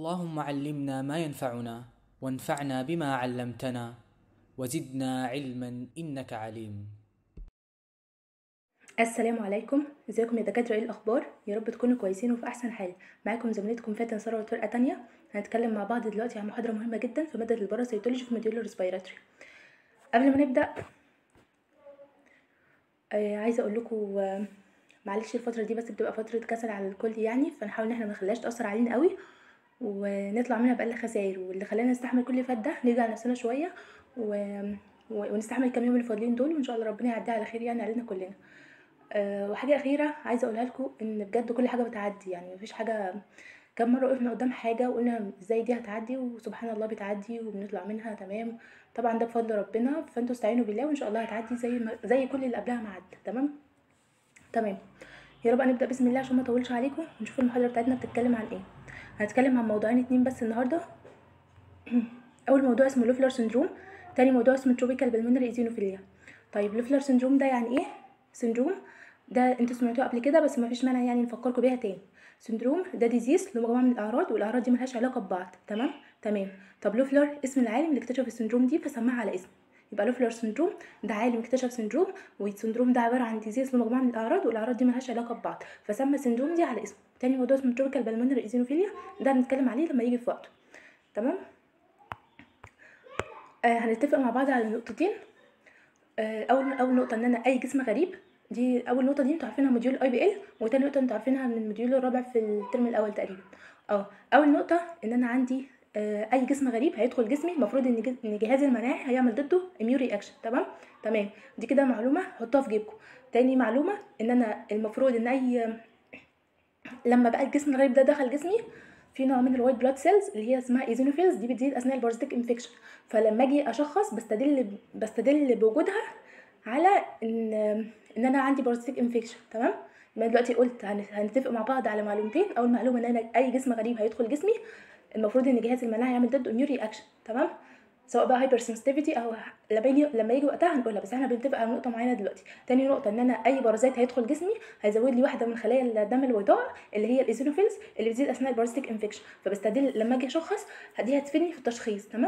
اللهم علمنا ما ينفعنا وانفعنا بما علمتنا وزدنا علما انك عليم السلام عليكم ازيكم يا دكاتره ايه الاخبار يا رب تكونوا كويسين وفي احسن حال معاكم زميلتكم فاتن ثروت فرقه تانية هنتكلم مع بعض دلوقتي عن محاضره مهمه جدا في ماده الباراسيتولوجي في موديول الريسبيراتوري قبل ما نبدا آه عايزه اقول لكم آه معلش الفتره دي بس بتبقى فتره كسل على الكل يعني فنحاول ان احنا ما نخليهاش تاثر علينا قوي ونطلع منها باقل خسائر واللي خلانا نستحمل كل اللي فات ده نرجع نفسنا شويه و... و... ونستحمل الكام يوم اللي فاضلين دول وان شاء الله ربنا يعديها على خير يعني علينا كلنا أه وحاجه اخيره عايزه اقولها لكم ان بجد كل حاجه بتعدي يعني مفيش حاجه كم مره وقفنا قدام حاجه وقلنا ازاي دي هتعدي وسبحان الله بتعدي وبنطلع منها تمام طبعا ده بفضل ربنا فانتوا استعينوا بالله وان شاء الله هتعدي زي ما زي كل اللي قبلها ما عدى تمام تمام يلا بقى نبدا بسم الله عشان ما اطولش عليكم ونشوف المحاضره بتاعتنا بتتكلم عن ايه هنتكلم عن موضوعين اتنين بس النهارده اول موضوع اسمه لوفلر سندروم تاني موضوع اسمه تروبيكال بالمونري ايزينوفيليا طيب لوفلر سندروم ده يعني ايه سندروم ده انتوا سمعتوه قبل كده بس ما فيش مانع يعني نفكركم بيها تاني سندروم ده ديزيز له مجموعه من الاعراض والاعراض دي ملهاش علاقه ببعض تمام تمام طب لوفلر اسم العالم اللي اكتشف السندروم دي فسماها على اسمه يبقى لوفلر سندروم ده عالم اكتشف سندروم والسندروم ده عباره عن ديزيز له مجموعه من الاعراض والاعراض دي ملهاش علاقه ببعض فسمى السندروم دي على اسمه تاني موضوع اسمه تروبيكال بالمونري ايزينوفيليا ده هنتكلم عليه لما يجي في وقته تمام آه هنتفق مع بعض على نقطتين آه اول اول نقطه ان انا اي جسم غريب دي اول نقطه دي انتوا عارفينها موديول اي بي ال وتاني نقطه انتوا عارفينها من الموديول الرابع في الترم الاول تقريبا اه اول نقطه ان انا عندي آه اي جسم غريب هيدخل جسمي المفروض ان ان جهازي المناعي هيعمل ضده اميو رياكشن تمام تمام دي كده معلومه حطوها في جيبكم تاني معلومه ان انا المفروض ان اي لما بقى الجسم الغريب ده دخل جسمي في نوع من الوايت بلاد سيلز اللي هي اسمها ايزينوفيلز دي بتزيد اثناء البارازيتيك انفكشن فلما اجي اشخص بستدل بستدل بوجودها على ان ان انا عندي بارازيتيك انفكشن تمام يبقى دلوقتي قلت هنتفق مع بعض على معلومتين اول معلومه ان انا اي جسم غريب هيدخل جسمي المفروض ان جهاز المناعه يعمل ضده اميون رياكشن تمام سواء بقى هايبر سنسيتيفيتي او لما يجي لما يجي وقتها هنقولها بس احنا بنتفق على نقطه معينه دلوقتي تاني نقطه ان انا اي بارازيت هيدخل جسمي هيزود لي واحده من خلايا الدم البيضاء اللي هي الايزينوفيلز اللي بتزيد اثناء البارازيتيك انفكشن فبستدل لما اجي اشخص دي هتفيدني في التشخيص تمام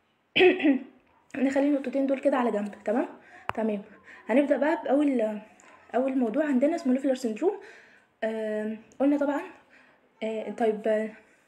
نخلي النقطتين دول كده على جنب تمام تمام هنبدا بقى باول اول موضوع عندنا اسمه لوفلر سندروم آه قلنا طبعا آه طيب آه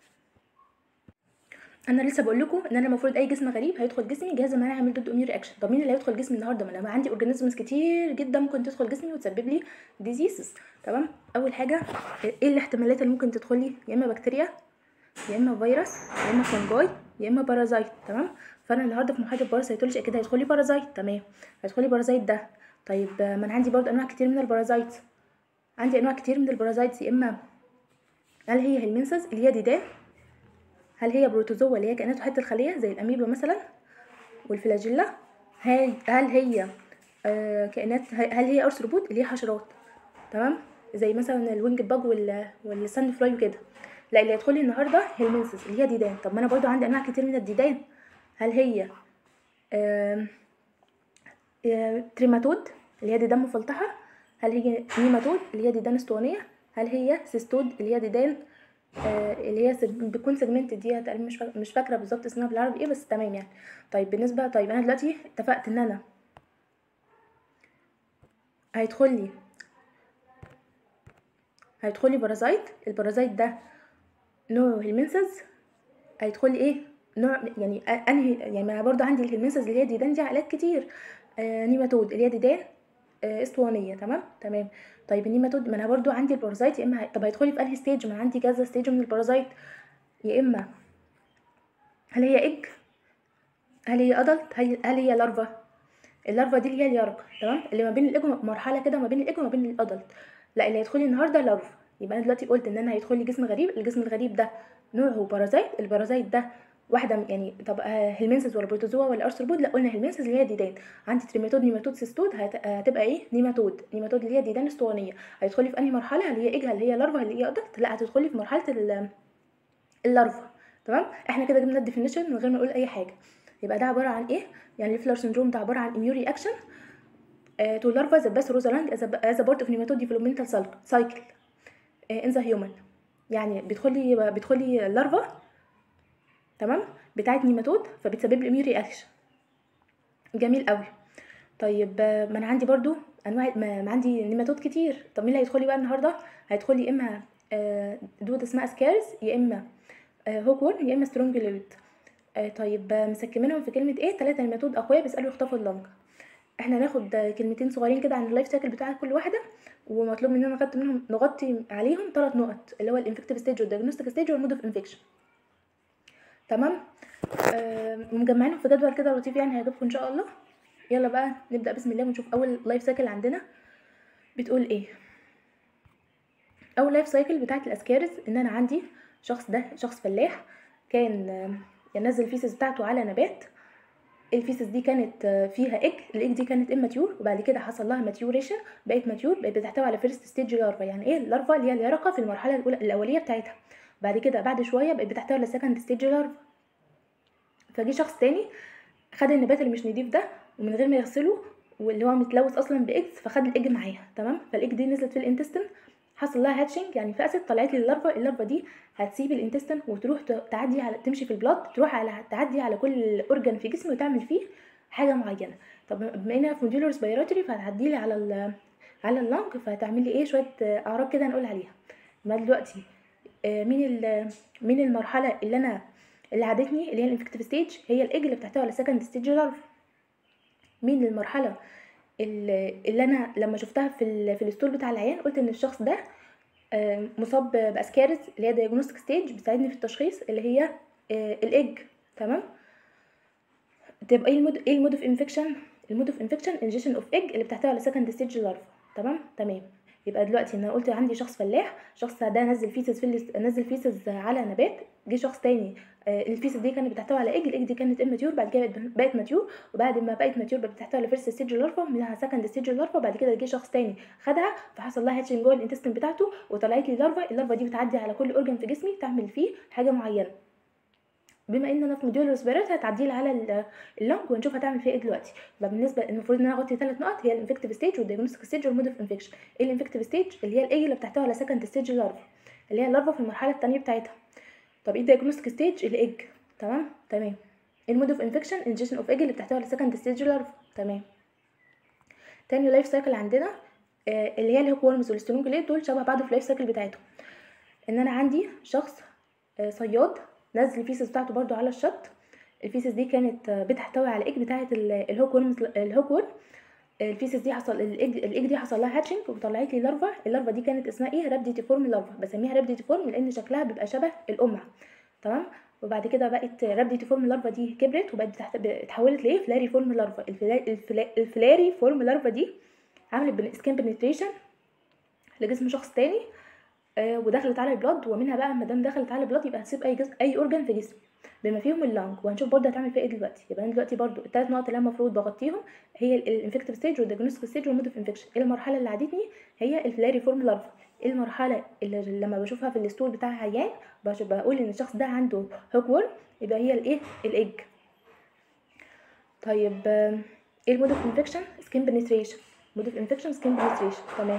انا لسه بقول لكم ان انا المفروض اي جسم غريب هيدخل جسمي جهاز المناعه يعمل ضده اميون رياكشن طب مين اللي هيدخل جسمي النهارده ما انا عندي اورجانيزمز كتير جدا ممكن تدخل جسمي وتسبب لي ديزيزز تمام اول حاجه ايه الاحتمالات اللي ممكن تدخل لي يا اما بكتيريا يا اما فيروس يا اما فنجاي يا اما بارازايت تمام فانا النهارده في محاضره باراسيتولوجي اكيد هيدخل لي بارازايت تمام هيدخل لي بارازايت ده طيب ما انا عندي برضه انواع كتير من البارازايت عندي انواع كتير من البارازايتس يا اما هل هي هيلمنسز اللي هي ديدان هل هي بروتوزوا اللي هي كائنات وحيده الخليه زي الاميبا مثلا والفلاجيلا هل هل هي آه كائنات هل هي ارثروبود اللي هي حشرات تمام زي مثلا الوينج باج وال والساند فلاي وكده لا اللي هيدخل لي النهارده هيلمنسز اللي هي ديدان طب ما انا برضو عندي انواع كتير من الديدان هل هي آه آه تريماتود اللي هي ديدان مفلطحه هل هي نيماتود اللي هي ديدان اسطوانيه هل هي سيستود اللي هي ديدان آه اللي هي بتكون سيجمنت دي تقريبا مش فاكره مش فاكره بالظبط اسمها بالعربي ايه بس تمام يعني طيب بالنسبه طيب انا دلوقتي اتفقت ان انا هيدخل لي هيدخل لي بارازايت البارازايت ده نوع هيلمنسز هيدخل لي ايه نوع يعني انهي يعني انا برضو عندي الهيلمنسز اللي هي ديدان دي عائلات كتير آه نيماتود اللي هي ديدان آه اسطوانيه تمام تمام طيب النيماتود ما انا برضو عندي البارازايت يا اما طب هيدخلي في انهي ستيج ما انا عندي كذا ستيج من البارازايت يا اما هل هي ايج هل هي ادلت هل هي لارفا اللارفا دي اللي هي اليرق تمام اللي ما بين الايج مرحله كده ما بين الايج وما بين الادلت لا اللي هيدخلي النهارده لارفا يبقى انا دلوقتي قلت ان انا هيدخل لي جسم غريب الجسم الغريب ده نوعه بارازايت البارازايت ده واحده يعني طب هيلمنسز ولا بروتوزوا ولا ارثروبود لا قلنا هيلمنسز اللي هي ديدان عندي تريماتود نيماتود سيستود هتبقى ايه نيماتود نيماتود اللي هي ديدان اسطوانيه هيدخلي في انهي مرحله هل هي ايج هل هي لارفا هل هي ادلت لا هتدخلي في مرحله اللارفا تمام احنا كده جبنا الديفينيشن من غير ما نقول اي حاجه يبقى ده عباره عن ايه يعني الفلر سندروم ده عباره عن اميون رياكشن تو لارفا ذات باس روزالانج از ا بارت اوف نيماتود ديفلوبمنتال سايكل ان ذا هيومن يعني بيدخل لي بيدخل لي لارفا تمام بتاعت نيماتود فبتسبب لي اميون رياكشن جميل قوي طيب آه، ما انا عندي برضو انواع ما ما عندي نيماتود كتير طب مين اللي هيدخل لي بقى النهارده هيدخل لي يا اما آه، دود اسمها اسكارز يا اما آه، هوكورن يا اما سترونجلويد آه، طيب آه، مسكمينهم في كلمه ايه ثلاثه نيماتود اقوياء بيسالوا يخطفوا اللنج احنا هناخد آه، كلمتين صغيرين كده عن اللايف سايكل بتاع كل واحده ومطلوب مننا نغطي منهم نغطي عليهم ثلاث نقط اللي هو الانفكتيف ستيج والديagnostic ستيج والمود اوف انفكشن تمام آه، ومجمعينهم في جدول كده لطيف يعني هيعجبكم ان شاء الله يلا بقى نبدا بسم الله ونشوف اول لايف سايكل عندنا بتقول ايه اول لايف سايكل بتاعت الاسكارز ان انا عندي شخص ده شخص فلاح كان آه، ينزل الفيسز بتاعته على نبات الفيسز دي كانت آه، فيها ايج الايج دي كانت اماتيور وبعد كده حصل لها ماتيوريشن بقت ماتيور بقت بتحتوي على فيرست ستيج لارفا يعني ايه اللارفا اللي هي اليرقه في المرحله الأولى الأولية بتاعتها بعد كده بعد شوية بقت بتحتوي على سكند ستيج لارفا فجه شخص تاني خد النبات اللي مش نضيف ده ومن غير ما يغسله واللي هو متلوث اصلا بايجز فخد الايج معاها تمام فالايج دي نزلت في الانتستين حصل لها هاتشنج يعني فقست طلعت لي اللارفا اللارفا دي هتسيب الانتستين وتروح ت- تعدي على تمشي في البلاد تروح على تعدي على كل اورجان في جسمي وتعمل فيه حاجه معينه طب بما انها في موديول ريسبيراتوري فهتعدي لي على ال على اللنج فهتعمل لي ايه شويه آه، اعراض كده هنقول عليها ما دلوقتي آه، مين ال- مين المرحله اللي انا اللي عادتني اللي هي الانفكتيف ستيج هي الايج اللي بتحتوي على سكند ستيج لارفا مين المرحله اللي, اللي انا لما شفتها في ال- في الستول بتاع العيان قلت ان الشخص ده آه، مصاب باسكارس اللي هي دايجنوستيك ستيج بتساعدني في التشخيص اللي هي آه، الايج تمام تبقى ايه المود ايه المود اوف انفكشن المود اوف انفكشن انجيشن اوف ايج اللي بتحتوي على سكند ستيج لارفا تمام تمام يبقى دلوقتي ان انا قلت عندي شخص فلاح الشخص ده نزل فيسز في الاس- نزل فيسز على نبات جه شخص تاني آه، الفيسز دي كانت بتحتوي على ايج الايج دي كانت اماتيور بعد كده بقت- بقت ماتيور وبعد ما بقت ماتيور بقت بتحتوي على فيرست ستيج لارفا منها سكند ستيج لارفا بعد كده جه شخص تاني خدها فحصل لها هاتشنج جوه الانتستين بتاعته وطلعت لي لارفا اللارفا دي بتعدي على كل اورجن في جسمي تعمل فيه حاجه معينه بما ان انا في موديول ريسبيرات هتعدي لي على ال- اللنج وهنشوف هتعمل فيها ايه دلوقتي يبقى بالنسبه المفروض ان انا اغطي ثلاث نقط هي الانفكتيف ستيج والديagnostic ستيج والمود اوف انفكشن ايه الانفكتيف ستيج اللي هي الايج اللي بتحتوي على سكند ستيج لارفا اللي هي اللارفا في المرحله الثانيه بتاعتها طب ايه الديagnostic ستيج الايج تمام تمام المود اوف انفكشن انجيشن اوف ايج اللي بتحتوي على سكند ستيج لارفا تمام تاني لايف سايكل عندنا آه، اللي هي الهوك وورمز والسترونجليت دول شبه بعض في اللايف سايكل بتاعتهم ان انا عندي شخص آه، صياد نزل الفيسز بتاعته برضو على الشط الفيسز دي كانت آه، بتحتوي على الايج بتاعه ال- الهوك وورمز الهوك وورم الفيسز دي حصل الايج الايج دي حصل لها هاتشنج وطلعت لي لارفا اللارفا دي كانت اسمها ايه رابديتيفورم لارفا بسميها رابديتيفورم لان شكلها بيبقى شبه القمع تمام وبعد كده بقت رابديتيفورم لارفا دي كبرت وبقت بتحت... اتحولت لايه فلاري فورم لارفا الفلا... الفلا... الفلاري فورم لارفا دي عملت سكين بنتريشن لجسم شخص تاني آه، ودخلت على البلاد ومنها بقى ما دام دخلت على البلاد يبقى هتسيب اي جزء اي اورجان في جسمي بما فيهم اللنج وهنشوف برضه هتعمل فيها ايه دلوقتي يبقى انا دلوقتي برضه الثلاث نقط اللي انا المفروض بغطيهم هي الانفكتيف ستيج والديagnostic ستيج والمود اوف انفكشن المرحله اللي عادتني هي الفلاري فورم لارفا المرحله اللي لما بشوفها في الستول بتاع عيان بش- بقول ان الشخص ده عنده هوك وورم يبقى هي الايه الايج طيب آه، ايه المود اوف انفكشن سكين بنتريشن مود اوف انفكشن سكين بنتريشن تمام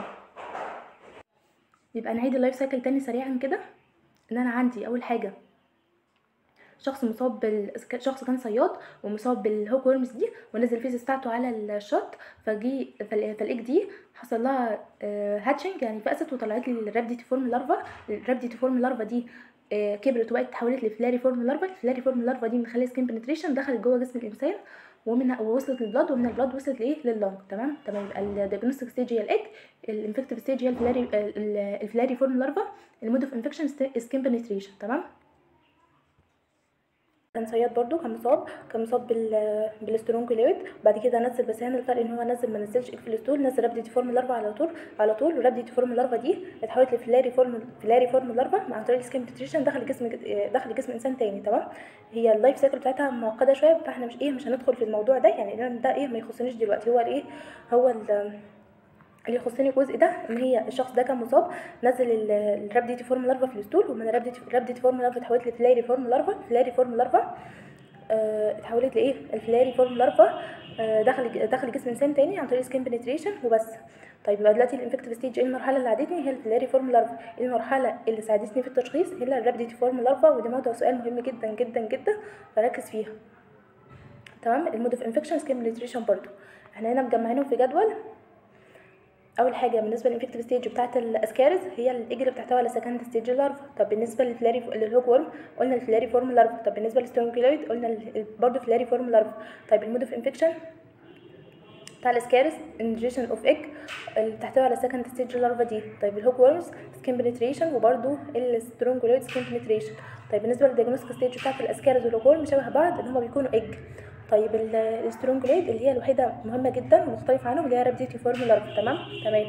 يبقى نعيد اللايف سايكل تاني سريعا كده ان انا عندي اول حاجه شخص مصاب بال... شخص كان صياد ومصاب بالهوك وورمز دي ونزل الفيس بتاعته على الشط فجي فال- فالايج دي حصل لها هاتشنج يعني فقست وطلعت لي الرابديتي فورم لارفا الرابديتي فورم لارفا دي آه، كبرت وبقت اتحولت لفلاري فورم لارفا الفلاري فورم لارفا دي من خلال سكين بنتريشن دخلت جوه جسم الانسان ومنها ووصلت للبلاد ومن البلاد وصلت لايه لللنج تمام تمام يبقى الديagnostic ستيج هي الايج الانفكتيف ستيج هي الفلاري ال- الفلاري فورم لارفا المود اوف انفكشن سكين بنتريشن تمام كان صياد برضو كان مصاب كان مصاب بال بالسترونجلويد بعد كده نزل بس هنا الفرق ان هو نزل ما نزلش اكفلستول نزل رابدي فورم لارفا على طول على طول ورابدي فورم لارفا دي اتحولت لفلاري فورم فلاري فورم لارفا عن طريق السكين بنتريشن دخل جسم دخل جسم انسان تاني تمام هي اللايف سايكل بتاعتها معقده شويه فاحنا مش ايه مش هندخل في الموضوع ده يعني ده ايه ما يخصنيش دلوقتي هو الايه هو ال- اللي يخصني الجزء ده ان هي الشخص ده كان مصاب نزل الرابديتي فورم لارفا في الستول ومن الرابديتي الرابديتي فورم لارفا اتحولت لفلاري فورم لارفا فلاري فورم لارفا آه، اتحولت لايه الفلاري فورم لارفا آه، دخل دخل جسم انسان تاني عن طريق سكين بنتريشن وبس طيب يبقى دلوقتي الانفكتيف ستيج ايه المرحله اللي عادتني هي الفيلاري فورم لارفا ايه المرحله اللي ساعدتني في التشخيص هي الرابيديتي فورم لارفا وده موضوع سؤال مهم جدا جدا جدا فركز فيها تمام المود اوف انفكشن سكين بنتريشن برضو احنا هنا مجمعينهم في جدول اول حاجه بالنسبه للانفكتيف ستيج بتاعه الاسكارز هي الايج اللي بتحتوي على سكند ستيج لارفا طب بالنسبه للفلاري للهوك ورم قلنا الفلاري فورم لارفا طب بالنسبه للسترونجيلويد قلنا برضه فلاري فورم لارفا طيب المود اوف انفكشن بتاع الاسكارس انجيشن اوف ايج اللي بتحتوي على سكند ستيج لارفا دي طيب الهوك ورمز سكين بنتريشن وبرده السترونجولويد سكين بنتريشن طيب بالنسبه للديagnostic ستيج بتاعت الاسكارس والهوك ورم شبه بعض ان هما بيكونوا ايج طيب السترونجوليد اللي هي الوحيده مهمه جدا ومختلفه عنهم اللي هي رابديتي فورم لارفا تمام تمام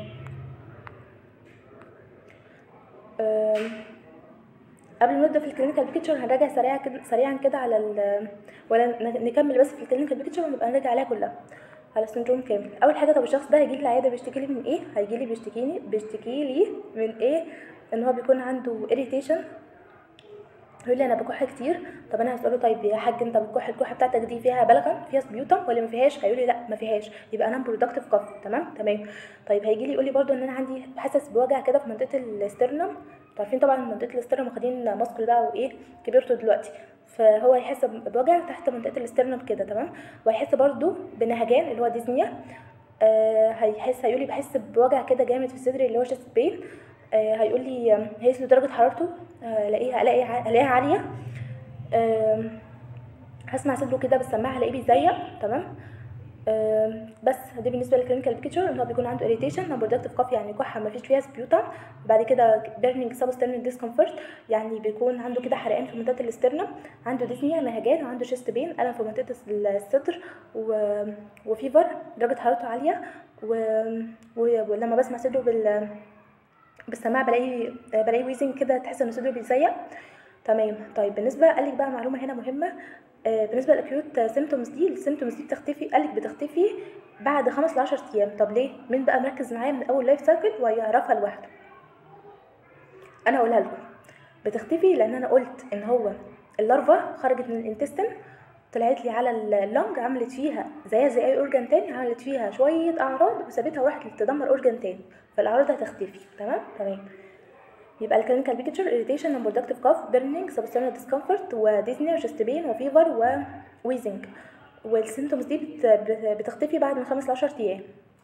قبل ما نبدا في الكلينيكال بيكتشر هنراجع سريعا كده سريعا كده على ال ولا نكمل بس في الكلينيكال بيكتشر ونبقى نراجع عليها كلها على السندروم كامل اول حاجه طب الشخص ده هيجي لي العياده بيشتكي لي من ايه هيجي لي بيشتكيني بيشتكي لي من ايه ان هو بيكون عنده اريتيشن يقول لي انا بكح كتير طب انا هساله طيب يا حاج انت بتكح الكحه بتاعتك دي فيها بلغم فيها سبيوتم ولا ما فيهاش هيقول لي لا ما فيهاش يبقى انا برودكتيف كف تمام تمام طيب هيجي لي يقول لي برده ان انا عندي حاسس بوجع كده في منطقه الاسترنم انتوا عارفين طبعا منطقه الاسترنم واخدين ماسكل بقى وايه كبرته دلوقتي فهو هيحس بوجع تحت منطقه الاسترنم كده تمام وهيحس برده بنهجان اللي هو ديزنيا آه هيحس هيقول لي بحس بوجع كده جامد في صدري اللي هو شيست بين آه هيقول لي هيقيس له درجه حرارته الاقيها الاقي الاقيها عاليه آه هسمع صدره كده بالسماعه الاقيه بيزيق تمام آه بس دي بالنسبه للكلينيكال بيكتشر ان هو بيكون عنده اريتيشن نون برودكتيف كاف يعني كحه ما فيش فيها سبيوتم بعد كده بيرنينج سبسترنال ديسكمفورت يعني بيكون عنده كده حرقان في منطقه الاسترنم عنده ديزنيا نهجان وعنده شيست بين الم في منطقه الصدر و... وفيفر درجه حرارته عاليه و... و... ولما بسمع صدره بال بالسماعه بلاقي بلاقي ويزنج كده تحس ان صدره بيزيق تمام طيب بالنسبه قال لك بقى معلومه هنا مهمه آه بالنسبه للاكيوت سيمتومز دي السيمتومز دي بتختفي قال لك بتختفي بعد 5 ل 10 ايام طب ليه مين بقى مركز معايا من اول لايف سايكل ويعرفها لوحده انا اقولها لكم بتختفي لان انا قلت ان هو اللارفا خرجت من الانتستين طلعت لي على اللنج عملت فيها زيها زي اي اورجان تاني عملت فيها شويه اعراض وسابتها وراحت تدمر اورجان تاني فالاعراض هتختفي تمام تمام يبقى الكلينيكال بيكتشر irritation and productive cough burning substernal discomfort وديزني وشست بين وفيفر وويزنج والسيمتومز دي بت... بتختفي بعد من خمس لعشر ايام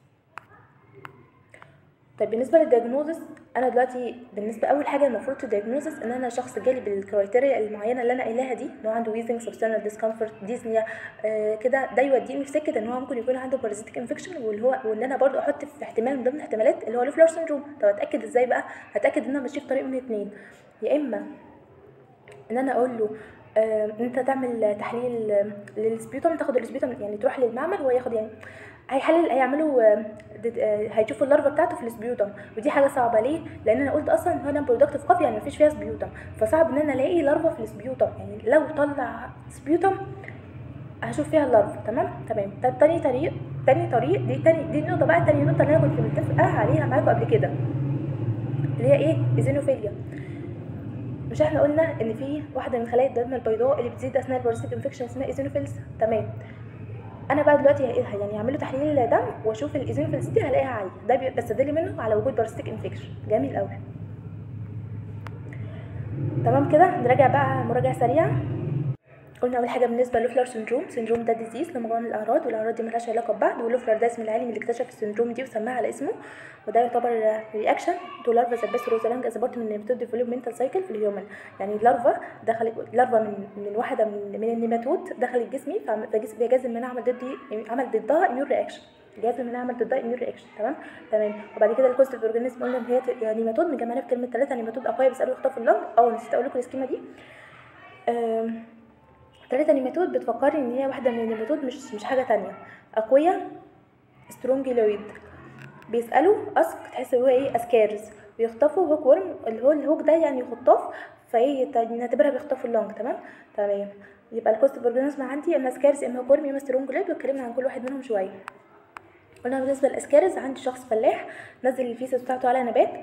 طيب بالنسبه للدياجنوزس انا دلوقتي بالنسبه اول حاجه المفروض في الدياجنوزس ان انا شخص جالي بالكرايتيريا المعينه اللي انا قايلاها دي ان هو عنده ويزنج سبستانال ديسكمفورت ديزنيا آه كده ده يوديني في سكه ان هو ممكن يكون عنده بارازيتيك انفكشن واللي هو وان انا برضو احط في احتمال من ضمن الاحتمالات اللي هو لوفلر سندروم طب اتاكد ازاي بقى هتاكد ان انا ماشيه في طريق من اتنين يا اما ان انا اقول له آه انت تعمل تحليل للسبيوتم تاخد السبيوتم يعني تروح للمعمل وهو ياخد يعني هيحلل هيعملوا هيشوفوا اللارفا بتاعته في السبيوتم ودي حاجه صعبه ليه لان انا قلت اصلا ان انا برودكتيف كوفي يعني مفيش فيها سبيوتم فصعب ان انا الاقي لارفا في السبيوتم يعني لو طلع سبيوتم هشوف فيها اللارفا تمام تمام طب تاني طريق تاني طريق دي تاني دي النقطه بقى تاني نقطه اللي انا كنت متفقه عليها معاكم قبل كده اللي هي ايه ايزينوفيليا مش احنا قلنا ان في واحده من خلايا الدم البيضاء اللي بتزيد اثناء البارازيتيك انفكشن اسمها ايزينوفيلز تمام انا بقى دلوقتي يعني هعمل له تحليل دم واشوف الايزينوفيلز دي هلاقيها عاليه ده بستدل منه على وجود بارازيتيك انفكشن جميل قوي تمام كده نراجع بقى مراجعه سريعه قلنا اول حاجه بالنسبه للوفلر سندروم سندروم ده ديزيز لمجموعه من الاعراض والاعراض دي ملهاش علاقه ببعض واللوفلر ده اسم العالم اللي اكتشف السندروم دي وسماها على اسمه وده يعتبر رياكشن تو لارفا ذات بس روزالانج از بارت من النيماتود ديفلوبمنتال سايكل في الهيومن يعني لارفا دخلت لارفا من من واحده من من النيماتود دخلت جسمي فجهاز المناعه عمل ضدي عمل ضدها اميون رياكشن جهاز المناعه عمل ضدها اميون رياكشن تمام تمام وبعد كده الكوستيف اورجانيزم قلنا ان هي نيماتود مجمعينها في كلمه ثلاثه نيماتود اقوياء بيسالوا يخطفوا اللنج اه نسيت اقول لكم السكيما دي ثلاثة نيماتود بتفكرني ان هي واحدة من النيماتود مش مش حاجة تانية أقوياء سترونجيلويد بيسألوا أسك تحس هو ايه أسكارز بيخطفوا هوك ورم اللي هو الهوك ده يعني خطاف فايه نعتبرها بيخطفوا اللونج تمام تمام يبقى الكوست اورجانيزم عندي اما اسكارز اما هوك ورم اما سترونجيلويد واتكلمنا عن كل واحد منهم شوية قلنا بالنسبة للاسكارز عندي شخص فلاح نزل الفيسس بتاعته على نبات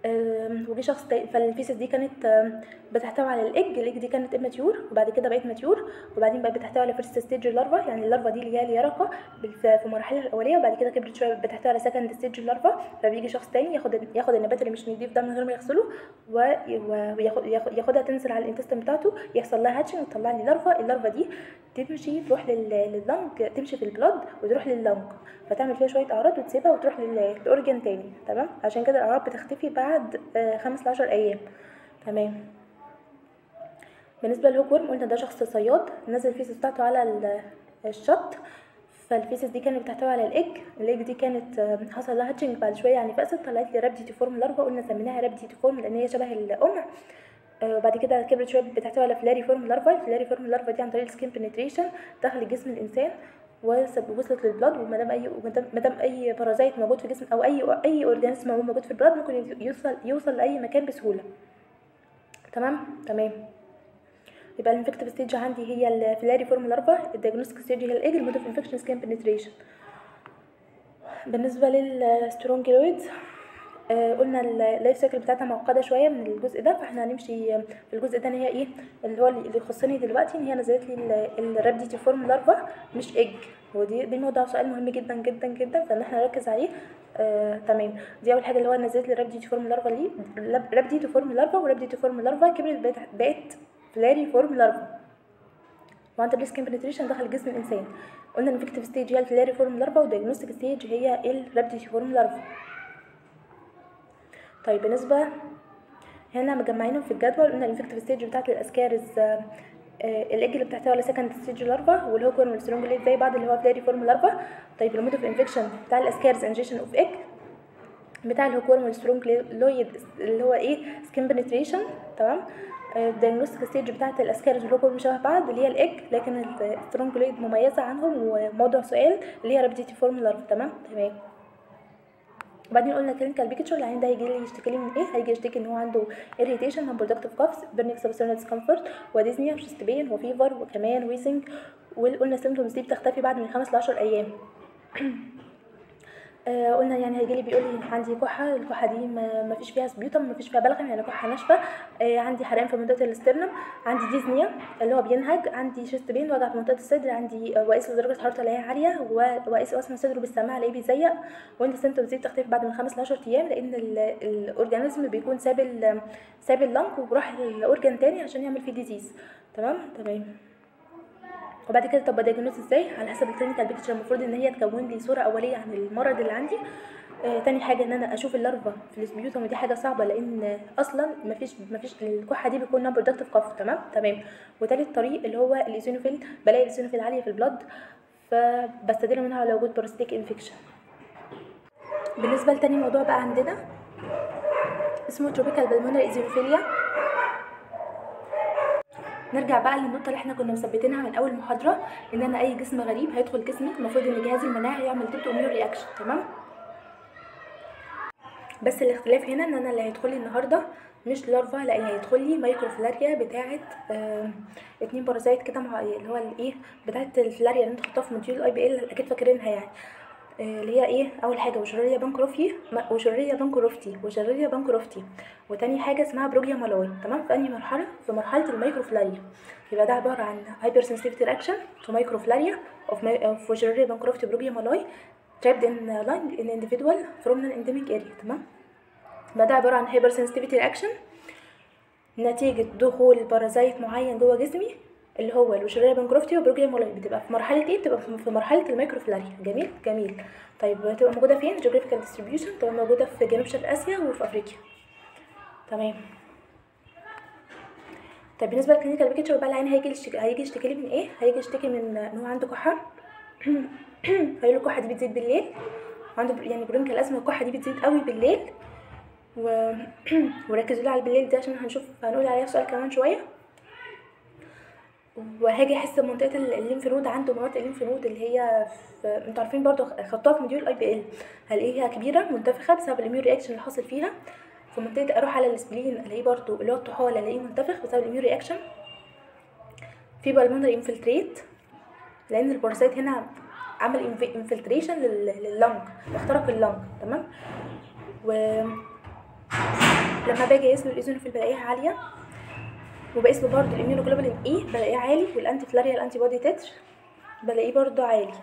آم، وجي شخص تاني فالفيسس دي كانت آم، بتحتوي على الايج الايج دي كانت اماتيور وبعد كده بقت ماتيور وبعدين بقت بتحتوي على فيرست ستيج اللارفا يعني اللارفا دي اللي هي اليرقه بال- في مراحلها الاوليه وبعد كده كبرت شويه بتحتوي على سكند ستيج اللارفا فبيجي شخص تاني ياخد ياخد النبات اللي مش نضيف ده من غير ما يغسله و- و- وياخد ياخد- ياخدها تنزل على الانتستين بتاعته يحصل لها هاتشنج وتطلع لي لارفا اللارفا دي تمشي تروح لل- لللنج تمشي في البلاد وتروح لللنج فتعمل فيها شويه اعراض وتسيبها وتروح لل- للاورجن تاني تمام عشان كده الاعراض بتختفي بعد آه، خمس لعشر ايام تمام بالنسبه للهوك ورم قلنا ده شخص صياد نزل الفيسس بتاعته على ال- الشط فالفيسس دي كانت بتحتوي على الايج الايج دي كانت آه، حصل لها هاتشنج بعد شويه يعني فقست طلعت لي رابدي فورم لارفا قلنا سميناها رابدي فورم لان هي شبه القمع آه، وبعد كده كبرت شويه بتحتوي على فلاري فورم لارفا الفلاري فورم لارفا دي عن طريق السكين بنتريشن دخل جسم الانسان وسب- وصلت للبلاد وما دام اي ما دام اي بارازايت موجود في الجسم او اي اي اورجانيزم موجود في البلاد ممكن يوصل يوصل لاي مكان بسهوله تمام تمام يبقى الانفكتيف ستيج عندي هي الفيلاري فورم لارفا الديagnostic ستيج هي الايج المود اوف انفكشن سكان بنتريشن بالنسبه للسترونجلويدز آه قلنا اللايف سايكل بتاعتها معقده شويه من الجزء ده فاحنا هنمشي في الجزء ده ان هي ايه اللي هو اللي يخصني دلوقتي ان هي نزلت لي الرابديتي فورم لارفا مش ايج ودي دي موضوع سؤال مهم جدا جدا جدا فان احنا نركز عليه آه تمام دي اول حاجه اللي هو نزلت لي رابديتي فورم لارفا ليه رابديتي فورم لارفا ورابديتي فورم لارفا كبرت بقت بقت فلاري فورم لارفا وعن طريق سكين بنتريشن دخل جسم الانسان قلنا الانفكتيف ستيج هي الفلاري فورم لارفا والديagnostic ستيج هي الرابديتي فورم لارفا طيب بالنسبه هنا مجمعينهم في الجدول قلنا الانفكتيف ستيج بتاعت الاسكارز آه، آه، الايج اللي بتحتوي على سكند ستيج لارفا والهوكون والسترونجليت زي بعض اللي هو فلاري فورم لارفا طيب المود اوف انفكشن بتاع الاسكارز انجيشن اوف ايج بتاع الهوكورم والسترونجلويد اللي هو ايه سكين بنتريشن تمام الديagnostic ستيج بتاعت الاسكارز والهوكورم شبه بعض اللي هي الايج لكن السترونجلويد مميزه عنهم وموضوع سؤال اللي هي رابديتي فورم لارفا تمام تمام وبعدين قلنا كلينيكال بيكتشر العين ده هيجي لي يشتكي لي من ايه هيجي يشتكي ان هو عنده irritation non productive coughs burning substernal discomfort وديزنيا وشست بين وفيفر وكمان ويزنج وقلنا السيمتومز دي بتختفي بعد من خمس لعشر ايام آه قلنا يعني هيجي لي بيقول لي عندي كحه الكحه دي ما ما فيش فيها سبيوتم ما فيش فيها بلغم يعني كحه ناشفه آه عندي حرقان في منطقه الاسترنم عندي ديزنيا اللي هو بينهج عندي شيست بين وجع في منطقه الصدر عندي آه، وقيس درجه حرارته اللي هي عاليه و- وقيس وزن صدره بالسماعه الاقيه بيزيق وان السيمتومز دي بتختفي بعد من خمس ل 10 ايام لان ال- الاورجانيزم بيكون ساب ال- ساب اللنج وراح الاورجان تاني عشان يعمل فيه ديزيز تمام تمام وبعد كده طب دايجنوز ازاي على حسب الكلينيكال بيكتشر المفروض ان هي تكون لي صوره اوليه عن المرض اللي عندي آه تاني حاجه ان انا اشوف اللارفا في السبيوتوم ودي حاجه صعبه لان آه، اصلا مفيش مفيش الكحه دي بيكون نون برودكتيف كاف تمام تمام وتالت طريق اللي هو الايزونوفيل بلاقي الايزونوفيل عاليه في البلد فبستدل منها على وجود باراسيتيك انفكشن بالنسبه لتاني موضوع بقى عندنا اسمه تروبيكال بالمونري ايزونوفيليا نرجع بقى للنقطة اللي احنا كنا مثبتينها من أول محاضرة إن أنا أي جسم غريب هيدخل جسمك المفروض إن جهاز المناعة يعمل ضده اميون رياكشن تمام بس الاختلاف هنا إن أنا اللي هيدخل لي النهاردة مش لارفا لا اللي هيدخل لي مايكروفلاريا بتاعة آه اتنين بارازايت كده مع اللي هو الايه بتاعة الفلاريا اللي انتوا خدتوها في موديول الاي بي ال اكيد فاكرينها يعني آه، اللي هي ايه اول حاجه وشريه بانكروفي م- وشريه بانكروفتي وشريه بانكروفتي وتاني حاجه اسمها بروجيا مالاوي تمام في انهي مرحله في مرحله الميكروفلاريا يبقى ده عباره عن هايبر سنسيتيفيتي رياكشن في مايكروفلاريا اوف اوف وشريه بانكروفتي بروجيا مالاوي trapped in lung in individual from an endemic area تمام يبقى ده عباره عن هايبر سنسيتيفيتي رياكشن نتيجة دخول بارازايت معين جوه جسمي اللي هو الوشرية بنكروفتي وبروجيا مولاي بتبقى في مرحلة ايه؟ بتبقى في مرحلة الميكروفلاريا جميل جميل طيب بتبقى موجودة فين؟ جيوغرافيكال ديستريبيوشن تبقى موجودة في جنوب شرق آسيا وفي أفريقيا تمام طيب بالنسبة للكلينيكال بيكتشر بقى العين هيجي يشتكي هيجي يشتكي لي من ايه؟ هيجي يشتكي من ان هو عنده كحة هيقول له الكحة دي بتزيد بالليل عنده يعني برونكال الأزمة الكحة دي بتزيد قوي بالليل و... وركزوا لي على بالليل دي عشان هنشوف هنقول عليها سؤال كمان شويه وهاجي احس بمنطقه ال- الليمف نود عنده مناطق الليمف نود اللي هي في انتوا عارفين برضو خدتوها في موديول اي بي ال هلاقيها كبيره منتفخه بسبب الاميون رياكشن اللي حاصل فيها في منطقه اروح على السبلين الاقيه برضو اللي هو الطحال الاقيه منتفخ بسبب الاميون رياكشن في بالمونري انفلتريت لان الباراسيت هنا عمل انفلتريشن لللنج اخترق اللنج تمام و لما باجي اقيس له الايزونوفيل بلاقيها عاليه وبقيس له برضه الاميونوجلوبولين اي بلاقيه عالي والانتي فلاريا الانتي بودي تتر بلاقيه برضه عالي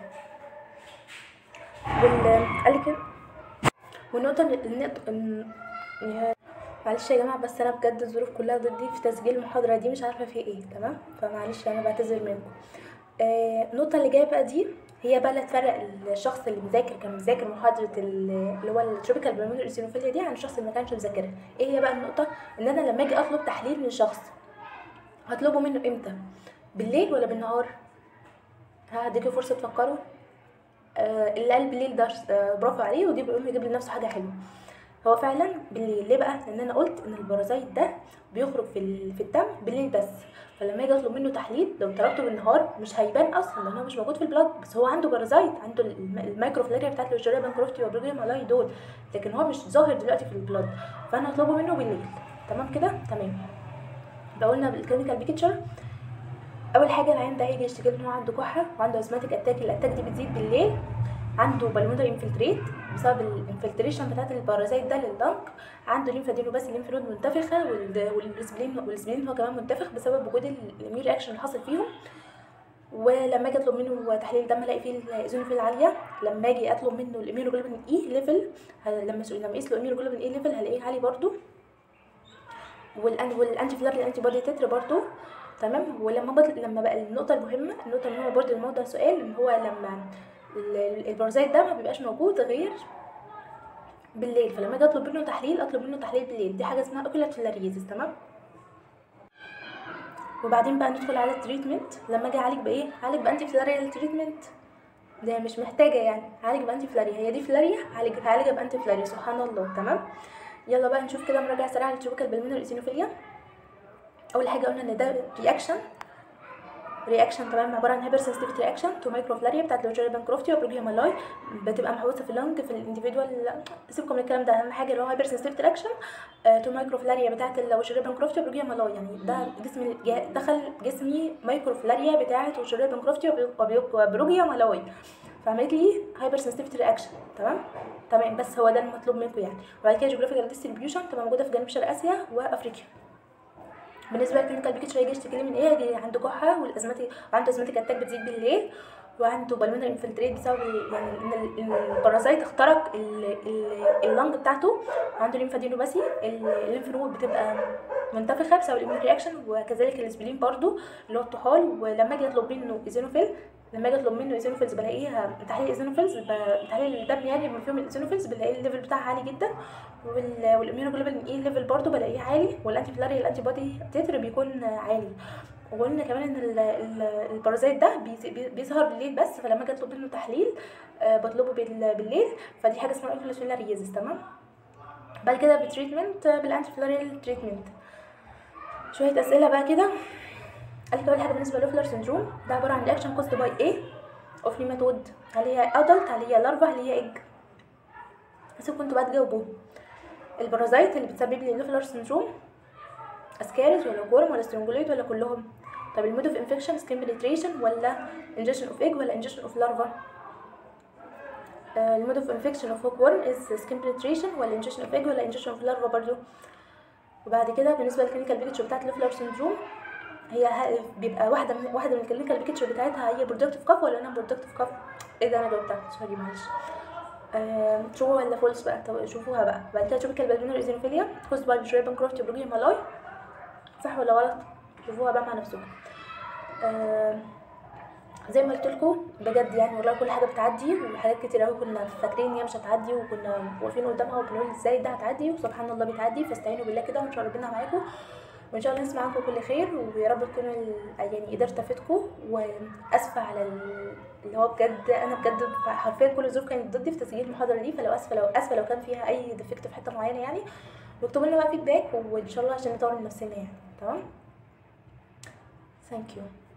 وال قال لي كده والنقطة اللي النقطة إن- يا- معلش يا جماعة بس أنا بجد الظروف كلها ضدي في تسجيل المحاضرة دي مش عارفة في ايه تمام فمعلش أنا بعتذر منكم آه، النقطة اللي جاية بقى دي هي بقى اللي تفرق الشخص اللي مذاكر كان مذاكر محاضرة ال- اللي هو التروبيكال بالمونري ايسينوفيليا دي عن الشخص اللي ما كانش مذاكرها ايه هي بقى النقطة ان انا لما اجي اطلب تحليل من شخص هطلبه منه امتى بالليل ولا بالنهار ها هديكوا فرصة تفكروا آه، اللي قال بالليل ده آه، برافو عليه ودي بيقوم يجيب لنفسه حاجه حلوه هو فعلا بالليل ليه بقى لان انا قلت ان البرازيت ده بيخرج في ال- في الدم بالليل بس فلما اجي اطلب منه تحليل لو طلبته بالنهار مش هيبان اصلا لان هو مش موجود في البلاد بس هو عنده بارازايت عنده الم- المايكروفلاريا بتاعت الجيريا بانكروفتي وبروجيا مالاي دول لكن هو مش ظاهر دلوقتي في البلاد فانا هطلبه منه بالليل تمام كده تمام لو قلنا بالكلينيكال بيكتشر اول حاجه العيان ده هيجي يشتكي ان هو عنده كحه وعنده ازماتيك اتاك الاتاك دي بتزيد بالليل عنده بالمونري انفلتريت بسبب الانفلتريشن بتاعت البارازيت ده لللنج عنده ليمفادينو بس الليمف نود منتفخه وال- والسبلين والسبلين هو كمان منتفخ بسبب وجود الاميون رياكشن اللي حاصل فيهم ولما اجي اطلب منه تحليل دم الاقي فيه الايزونوفيل عاليه لما اجي اطلب منه الاميونوجلوبين اي ليفل لما لما اقيس له الاميونوجلوبين اي ليفل هلاقيه عالي برده والان والانتي فلاري الانتي بودي تتر برضو تمام ولما بطل لما بقى النقطه المهمه النقطه المهمه برضو الموضوع سؤال ان هو لما ال- ال- البرازيت ده ما بيبقاش موجود غير بالليل فلما اجي اطلب منه تحليل اطلب منه تحليل بالليل دي حاجه اسمها اوكيلار فيلاريزيس تمام وبعدين بقى ندخل على التريتمنت لما اجي اعالج بايه اعالج بانتي فلاريال تريتمنت ده مش محتاجه يعني اعالج بانتي فلاريا هي دي فلاريا هعالج هعالجها بانتي فلاريا سبحان الله تمام يلا بقى نشوف كده مراجعه سريعه للتروبيكال بالمونري ايسينوفيليا اول حاجه قلنا ان ده رياكشن رياكشن تمام عباره عن هايبر سنسيتيفيتي رياكشن تو مايكروفلاريا بتاعت لوجيري بانكروفتي وبروجيا مالاي بتبقى محبوسه في اللنج في الانديفيدوال سيبكم من الكلام ده اهم حاجه اللي هو هايبر سنسيتيفيتي رياكشن تو مايكروفلاريا بتاعت لوجيري بانكروفتي وبروجيا مالاي يعني ده جسمي جا- دخل جسمي مايكروفلاريا بتاعت لوجيري بانكروفتي وبروجيا مالاي فعملت لي هايبر سنسيتيفيتي رياكشن تمام تمام بس هو ده المطلوب منكم يعني وبعد كده جيوغرافيكال ديستريبيوشن تبقى موجوده في جنوب شرق اسيا وافريقيا بالنسبه للكلينيكال بيكتشر هيجي يشتكي لي من ايه هيجي عنده كحه والازماتي وعنده ازماتيك اتاك بتزيد بالليل وعنده بالمونري انفلتريت بسبب ال- يعني ان ال- ال- البارازيت اخترق ال- ال- اللنج بتاعته وعنده ليمفادينوباسي ال- الليمف نود بتبقى منتفخه بسبب الاميون رياكشن وكذلك الاسبلين برضو اللي هو الطحال ولما اجي اطلب منه ايزينوفيل لما اجي اطلب منه ايزينوفيلز بلاقيها تحليل ايزينوفيلز ب- تحليل الدم يعني بما فيهم الايزينوفيلز بلاقي الليفل بتاعها عالي جدا وال- والاميونوجلوبين اي ليفل برضو بلاقيه عالي والانتي فلاري الانتي بودي تتر بيكون عالي وقلنا كمان ان ال- ال- البارازيت ده بيز- بي- بيظهر بالليل بس فلما اجي اطلب منه تحليل آه، بطلبه بال- بالليل فدي حاجه اسمها اوكيولوس فيلاريزيس تمام بعد كده بتريتمنت آه، بالانتي فلاريال تريتمنت شويه اسئله بقى كده قال لك اول حاجه بالنسبه للوفلر سندروم ده عباره عن رياكشن كوست باي ايه اوف نيماتود هل هي ادلت هل هي لارفا هل هي ايج بس كنتوا بقى تجاوبوا البارازايت اللي بتسبب لي اللوفلر سندروم اسكاريس ولا كورم ولا سترونجوليت ولا كلهم طب المود اوف انفكشن سكين بنتريشن ولا انجكشن اوف ايج ولا انجكشن اوف لارفا المود اوف انفكشن اوف هوك ورم از سكين بنتريشن ولا انجكشن اوف ايج ولا انجكشن اوف لارفا برضو وبعد كده بالنسبه للكلينيكال بيكتشر بتاعت اللوفلر سندروم هي ه- بيبقى واحده من واحده من الكلينيكال بيكتشر بتاعتها هي برودكتيف كاف ولا انا برودكتيف كاف ايه ده انا جاوبتها سوري معلش ترو ولا فولس بقى طب شوفوها بقى بعد كده تروبيكال بالمونر ايزينوفيليا كوست باي بشويه بانكروفت بروجيا مالاي صح ولا غلط شوفوها بقى مع نفسكم آه، زي ما قلت لكم بجد يعني والله كل حاجه بتعدي وحاجات كتير قوي كنا فاكرين ان هي مش هتعدي وكنا واقفين قدامها وبنقول ازاي ده هتعدي وسبحان الله بتعدي فاستعينوا بالله كده وان شاء الله ربنا معاكم وان شاء الله نسمع عنكم كل خير ويا رب تكونوا ال- يعني قدرت افيدكم واسفه على ال- اللي هو بجد انا بجد حرفيا كل الظروف كانت ضدي في تسجيل المحاضره دي فلو اسفه لو اسفه لو كان فيها اي ديفكت في حته معينه يعني واكتبوا لنا بقى فيدباك وان شاء الله عشان نطور من نفسنا يعني تمام ثانك يو